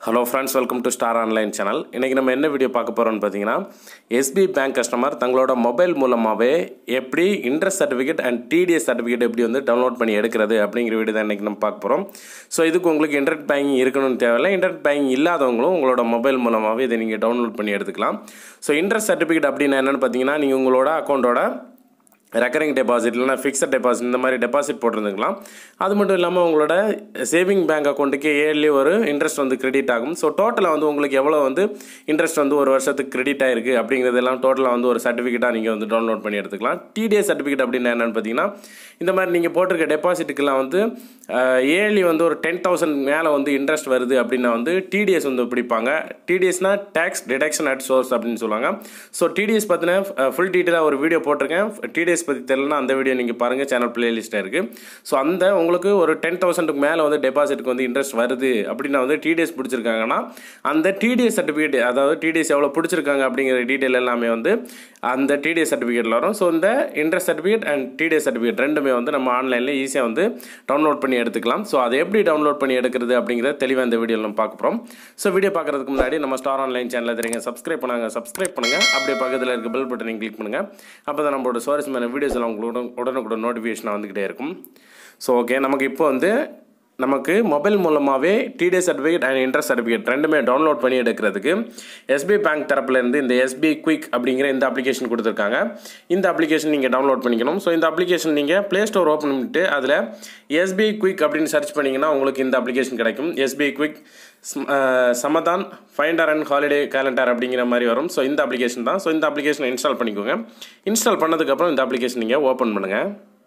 hello friends welcome to star online channel இன்றைக்கி நம்ம என்ன வீடியோ பார்க்க போகிறோம்னு பார்த்தீங்கன்னா எஸ்பி பேங்க் கஸ்டமர் தங்களோட மொபைல் மூலமாகவே எப்படி interest certificate and TDS certificate எப்படி வந்து டவுன்லோட் பண்ணி எடுக்கிறது அப்படிங்கிற வீடியோ தான் இன்றைக்கி நம்ம பார்க்க போகிறோம் ஸோ இதுக்கு உங்களுக்கு இன்டர்நெட் பேங்கிங் இருக்கணும்னு தேவையில்லை இன்டர்நெட் பேங்கிங் இல்லாதவங்களும் உங்களோட மொபைல் மூலமாகவே இதை நீங்கள் டவுன்லோட் பண்ணி எடுத்துக்கலாம் ஸோ இன்ட்ரெஸ்ட் சர்டிஃபிகேட் அப்படின்னா என்னென்னு பார்த்தீங்கன்னா நீங்கள் உங்களோட அக்கௌண்ட்டோட ரெக்கரிங் டெபாசிட் இல்லைனா ஃபிக்ஸட் டெபாசிட் இந்த மாதிரி டெபாசிட் போட்டிருந்துக்கலாம் அது மட்டும் இல்லாமல் உங்களோட சேவிங் பேங்க் அக்கௌண்ட்டுக்கு இயர்லி ஒரு இன்ட்ரெஸ்ட் வந்து கிரெடிட் ஆகும் ஸோ டோட்டலாக வந்து உங்களுக்கு எவ்வளோ வந்து இன்ட்ரெஸ்ட் வந்து ஒரு வருஷத்துக்கு கிரெடிட் ஆயிருக்கு அப்படிங்கிறதெல்லாம் டோட்டலாக வந்து ஒரு சர்டிஃபிகேட்டாக நீங்கள் வந்து டவுன்லோட் பண்ணி எடுத்துக்கலாம் டிடிஎஸ் சர்டிஃபிகேட் அப்படின்னா என்னென்னு பார்த்தீங்கன்னா இந்த மாதிரி நீங்கள் போட்டிருக்க டெபாசிட்டுக்கெல்லாம் வந்து இயர்லி வந்து ஒரு டென் தௌசண்ட் மேலே வந்து இன்ட்ரெஸ்ட் வருது அப்படின்னா வந்து டிடிஎஸ் வந்து பிடிப்பாங்க டிடிஎஸ்னால் டேக்ஸ் டிடக்ஷன் அட் சோர்ஸ் அப்படின்னு சொல்லுவாங்க ஸோ டிடிஎஸ் பற்றின ஃபுல் டீட்டெயிலாக ஒரு வீடியோ போட்டிருக்கேன் டிடிஎஸ் பற்றி தெரியலனா அந்த வீடியோ நீங்கள் பாருங்கள் சேனல் பிளேலிஸ்ட்டில் இருக்குது ஸோ அந்த உங்களுக்கு ஒரு டென் தௌசண்ட்க்கு மேலே வந்து டெபாசிட்டுக்கு வந்து இன்ட்ரெஸ்ட் வருது அப்படின்னா வந்து டிடிஎஸ் பிடிச்சிருக்காங்கன்னா அந்த டிடிஎஸ் சர்டிஃபிகேட் அதாவது டிடிஎஸ் எவ்வளோ பிடிச்சிருக்காங்க அப்படிங்கிற டீட்டெயில் எல்லாமே வந்து அந்த டிடிஎஸ் சர்டிஃபிகேட்டில் வரும் ஸோ இந்த interest certificate and TDS certificate ரெண்டுமே வந்து நம்ம ஆன்லைனில் ஈஸியாக வந்து டவுன்லோட் பண்ணி எடுத்துக்கலாம் ஸோ அதை எப்படி டவுன்லோட் பண்ணி எடுக்கிறது அப்படிங்கிறத தெளிவாக இந்த வீடியோவில் நம்ம பார்க்க போகிறோம் ஸோ வீடியோ பார்க்குறதுக்கு முன்னாடி நம்ம ஸ்டார் ஆன்லைன் சேனலில் தெரியுங்க சப்ஸ்கிரைப் பண்ணாங்க சப்ஸ்கிரைப் பண்ணுங்கள் அப்படியே பக்கத்தில் இருக்க பெல் பட்டனை கிளிக் பண்ணுங்கள் அப்போ தான் நம்மளோட சுவாரஸ்யமான வீடியோஸ் எல்லாம் உங்களுக்கு உடனுக்குடன் நோட்டிஃபிகேஷனாக வந்துக்கிட்டே இருக்கும் ஸோ ஓகே நமக்கு இப்போ வந்து நமக்கு மொபைல் மூலமாகவே TDS certificate and interest certificate ரெண்டுமே டவுன்லோட் பண்ணி எடுக்கிறதுக்கு எஸ்பி பேங்க் தரப்புலேருந்து இந்த எஸ்பி குயிக் அப்படிங்கிற இந்த அப்ளிகேஷன் கொடுத்துருக்காங்க இந்த அப்ளிகேஷன் நீங்கள் டவுன்லோட் பண்ணிக்கணும் ஸோ இந்த அப்ளிகேஷன் நீங்கள் ப்ளே ஸ்டோர் ஓப்பன் பண்ணிட்டு அதில் எஸ்பி குயிக் அப்படின்னு சர்ச் பண்ணிங்கன்னா உங்களுக்கு இந்த அப்ளிகேஷன் கிடைக்கும் SB quick Samadhan finder and holiday calendar அப்படிங்கிற மாதிரி வரும் ஸோ இந்த அப்ளிகேஷன் தான் ஸோ இந்த அப்ளிகேஷனை இன்ஸ்டால் பண்ணிக்கோங்க இன்ஸ்டால் பண்ணதுக்கப்புறம் இந்த அப்ளிகேஷன் நீங்கள் ஓப்பன் பண்ணுங்கள்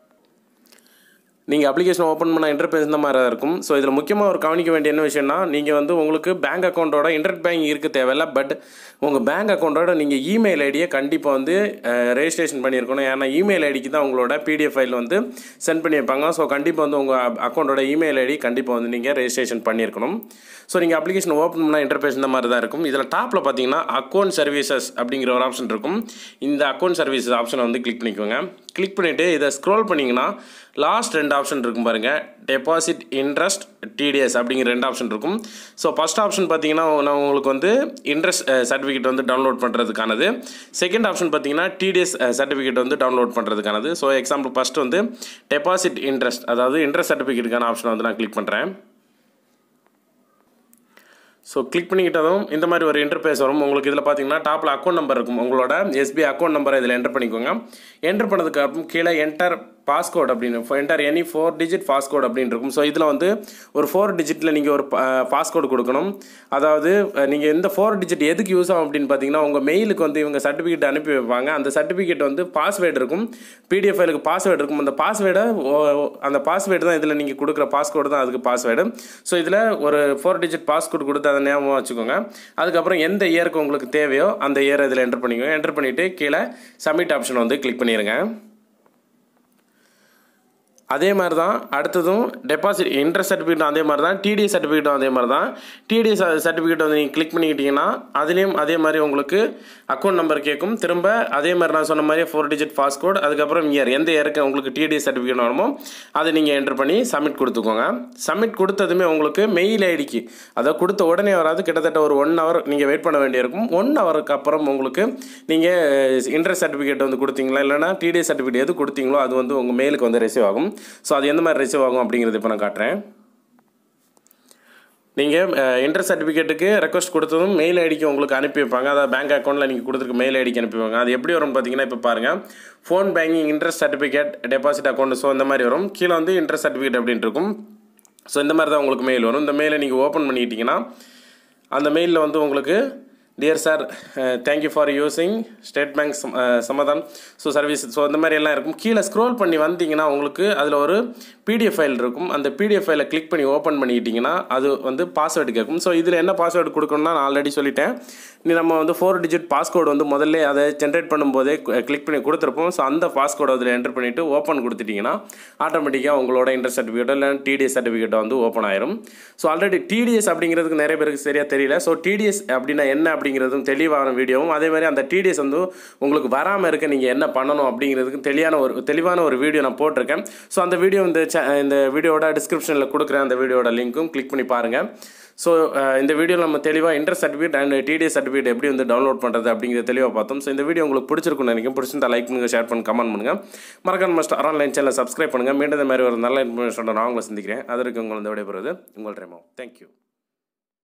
நீங்கள் அப்ளிகேஷன் ஓப்பன் பண்ண இன்டர்பேஸ் இந்த மாதிரி தான் இருக்கும் ஸோ இதில் முக்கியமாக ஒரு கவனிக்க வேண்டிய என்ன விஷயம்னா நீங்கள் வந்து உங்களுக்கு பேங்க் அக்கௌண்ட்டோட இன்டர்நெட் பேங்கிங் இருக்க தேவையில்ல பட் உங்கள் பேங்க் அக்கௌண்ட்டோட நீங்கள் இமெயில் ஐடியை கண்டிப்பாக வந்து ரெஜிஸ்ட்ரேஷன் பண்ணியிருக்கணும் ஏன்னா இமெயில் ஐடிக்கு தான் உங்களோட பிடிஎஃப் ஃபைல் வந்து சென்ட் பண்ணி வைப்பாங்க ஸோ கண்டிப்பாக வந்து உங்கள் அக்கௌண்ட்டோட இமெயில் ஐடி கண்டிப்பாக வந்து நீங்கள் ரெஜிஸ்ட்ரேஷன் பண்ணியிருக்கணும் ஸோ நீங்கள் அப்ளிகேஷன் ஓப்பன் பண்ணால் இன்டர்பேஸ் இந்த மாதிரி தான் இருக்கும் இதில் டாப்பில் பார்த்தீங்கன்னா அக்கௌண்ட் சர்வீசஸ் அப்படிங்கிற ஒரு ஆப்ஷன் இருக்கும் இந்த அக்கௌண்ட் சர்வீசஸ் ஆப்ஷனை வந்து கிளிக் பண்ணிக்கோங்க கிளிக் பண்ணிவிட்டு இதை ஸ்க்ரோல் பண்ணிங்கன்னா லாஸ்ட் ரெண்டு ஆப்ஷன் இருக்கும் பாருங்கள் டெபாசிட் இன்ட்ரெஸ்ட் டிடிஎஸ் அப்படிங்கிற ரெண்டு ஆப்ஷன் இருக்கும் ஸோ ஃபஸ்ட் ஆப்ஷன் பார்த்தீங்கன்னா நான் உங்களுக்கு வந்து இன்ட்ரெஸ்ட் சர்டிஃபிகேட் வந்து டவுன்லோட் பண்ணுறதுக்கானது செகண்ட் ஆப்ஷன் பார்த்தீங்கன்னா டிடிஎஸ் சர்டிஃபிகேட் வந்து டவுன்லோட் பண்ணுறதுக்கானது ஸோ எக்ஸாம்பிள் ஃபஸ்ட்டு வந்து டெபாசிட் இன்ட்ரெஸ்ட் அதாவது இன்ட்ரெஸ்ட் சர்டிஃபிகேட்டுக்கான ஆப்ஷனை வந்து நான் கிளிக் பண்ணுறேன் ஸோ கிளிக் பண்ணிக்கிட்டதும் இந்த மாதிரி ஒரு இன்டர்பேஸ் வரும் உங்களுக்கு இதில் பார்த்தீங்கன்னா டாப்பில் அக்கௌண்ட் நம்பர் இருக்கும் உங்களோட எஸ்பிஐ அக்கௌண்ட் நம்பரை இதில் என்டர் பண்ணிக்கோங்க என்டர் பண்ணதுக்கு அப்புறம் கீழே என்டர் பாஸ்கோட் அப்படின்னு enter any four digit passcode அப்படின்னு இருக்கும் ஸோ இதில் வந்து ஒரு ஃபோர் டிஜிட்டில் நீங்கள் ஒரு பாஸ்கோடு கொடுக்கணும் அதாவது நீங்கள் இந்த ஃபோர் டிஜிட் எதுக்கு யூஸ் ஆகும் அப்படின்னு பார்த்தீங்கன்னா உங்கள் மெயிலுக்கு வந்து இவங்க சர்டிஃபிகேட் அனுப்பி வைப்பாங்க அந்த சர்டிஃபிகேட் வந்து பாஸ்வேர்டு இருக்கும் பிடிஎஃப் ஃபைலுக்கு பாஸ்வேர்டு இருக்கும் அந்த பாஸ்வேர்டை அந்த பாஸ்வேர்டு தான் இதில் நீங்கள் கொடுக்குற பாஸ்கோடு தான் அதுக்கு பாஸ்வேர்டு ஸோ இதில் ஒரு ஃபோர் டிஜிட் பாஸ்கோட் கொடுத்து அதை ஞாபகம் வச்சுக்கோங்க அதுக்கப்புறம் எந்த இயருக்கு உங்களுக்கு தேவையோ அந்த இயர் இதில் என்டர் பண்ணிக்கோங்க என்டர் பண்ணிவிட்டு கீழே சப்மிட் ஆப்ஷன் வந்து கிளிக் பண்ணிடுங்க அதே மாதிரி தான் அடுத்ததும் டெபாசிட் இன்ட்ரெஸ்ட் சர்டிஃபிகேட்டும் அதே மாதிரி தான் டிடிஎஸ் சர்டிஃபிகேட்டும் அதே மாதிரி தான் டிடிஎஸ் சர்டிஃபிகேட் வந்து நீங்கள் கிளிக் பண்ணிக்கிட்டீங்கன்னா அதுலேயும் அதே மாதிரி உங்களுக்கு அக்கௌண்ட் நம்பர் கேட்கும் திரும்ப அதே மாதிரி நான் சொன்ன மாதிரி ஃபோர் டிஜிட் பாஸ்கோட் அதுக்கப்புறம் இயர் எந்த இயருக்கு உங்களுக்கு டிடிஎஸ் சர்டிஃபிகேட் வேணுமோ அதை நீங்கள் என்டர் பண்ணி சப்மிட் கொடுத்துக்கோங்க சப்மிட் கொடுத்ததுமே உங்களுக்கு மெயில் ஐடிக்கு அதை கொடுத்த உடனே வராது கிட்டத்தட்ட ஒரு ஒன் ஹவர் நீங்கள் வெயிட் பண்ண வேண்டியிருக்கும் ஒன் ஹவருக்கு அப்புறம் உங்களுக்கு நீங்கள் இன்ட்ரெஸ்ட் சர்டிஃபிகேட் வந்து கொடுத்தீங்களா இல்லைனா டிடிஎஸ் சர்டிஃபிகேட் எது கொடுத்தீங்களோ அது வந்து உங்கள் மெயிலுக்கு வந்து ரிசீவ் ஆகும் ஸோ அது எந்த மாதிரி ரிசீவ் ஆகும் அப்படிங்கிறது இப்போ நான் காட்டுறேன் நீங்கள் இன்ட்ரெஸ்ட் சர்டிஃபிகேட்டுக்கு ரெக்வஸ்ட் கொடுத்ததும் மெயில் ஐடிக்கு உங்களுக்கு அனுப்பி வைப்பாங்க அதாவது பேங்க் அக்கௌண்ட்டில் நீங்கள் கொடுத்துருக்க மெயில் ஐடிக்கு அனுப்பி வைப்பாங்க அது எப்படி வரும்னு பார்த்தீங்கன்னா இப்போ பாருங்கள் phone banking interest certificate deposit account so இந்த மாதிரி வரும் கீழே வந்து இன்ட்ரெஸ்ட் சர்டிஃபிகேட் அப்படின்ட்டு இருக்கும் ஸோ இந்த மாதிரி தான் உங்களுக்கு மெயில் வரும் இந்த மெயிலை நீங்கள் ஓப்பன் பண்ணிக்கிட்டிங்கன்னா அந்த மெயிலில் வந்து உங்களுக்கு dear sir thank you for using state bank Samadhan so service so அந்த மாதிரி எல்லாம் இருக்கும் கீழே ஸ்க்ரோல் பண்ணி வந்தீங்கன்னா உங்களுக்கு அதில் ஒரு பிடிஎஃப் ஃபைல் இருக்கும் அந்த பிடிஎஃப் ஃபைலை கிளிக் பண்ணி ஓப்பன் பண்ணிக்கிட்டிங்கன்னா அது வந்து பாஸ்வேர்டு கேட்கும் ஸோ இதில் என்ன பாஸ்வேர்டு கொடுக்கணும்னா நான் ஆல்ரெடி சொல்லிட்டேன் நீ நம்ம வந்து ஃபோர் டிஜிட் பாஸ்கோடு வந்து முதல்ல அதை ஜென்ரேட் பண்ணும்போதே கிளிக் பண்ணி கொடுத்துருப்போம் ஸோ அந்த பாஸ்கோடை அதில் என்டர் பண்ணிவிட்டு ஓப்பன் கொடுத்துட்டிங்கன்னா ஆட்டோமேட்டிக்காக உங்களோட இன்ட்ரெஸ்ட் சர்டிஃபிகேட்டோ இல்லை டிடிஎஸ் சர்டிஃபிகேட்டோ வந்து ஓப்பன் ஆயிரும் ஸோ ஆல்ரெடி டிடிஎஸ் அப்படிங்கிறதுக்கு நிறைய பேருக்கு சரியாக தெரியல ஸோ டிடிஎஸ் அப்படின்னா என்ன அப்படிங்கிறதும் தெளிவான வீடியோவும் அதே மாதிரி அந்த டிடிஎஸ் வந்து உங்களுக்கு வராமல் இருக்க நீங்கள் என்ன பண்ணணும் அப்படிங்கிறதுக்கு தெளிவான ஒரு தெளிவான ஒரு வீடியோ நான் போட்டிருக்கேன் ஸோ அந்த வீடியோ இந்த cha- இந்த வீடியோட டிஸ்கிரிப்ஷனில் கொடுக்குறேன் அந்த வீடியோட லிங்க்கும் கிளிக் பண்ணி பாருங்கள் ஸோ இந்த வீடியோவில் நம்ம தெளிவாக interest certificate and TDS certificate எப்படி வந்து டவுன்லோட் பண்ணுறது அப்படிங்கிறத தெளிவாக பார்த்தோம் ஸோ இந்த வீடியோ உங்களுக்கு பிடிச்சிருக்கும்னு நினைக்கிறேன் பிடிச்சிருந்தா லைக் பண்ணுங்கள் ஷேர் பண்ணுங்க கமெண்ட் பண்ணுங்கள் மறக்காம மஸ்ட் ஆன்லைன் சேனலை சப்ஸ்கிரைப் பண்ணுங்கள் மீண்டும் இந்த மாதிரி ஒரு நல்ல இன்ஃபர்மேஷனோட நான் உங்களை சந்திக்கிறேன் அதற்கு உங்களை இந்த விடைபெறுவது உங்கள் ரெமோ தேங்க்யூ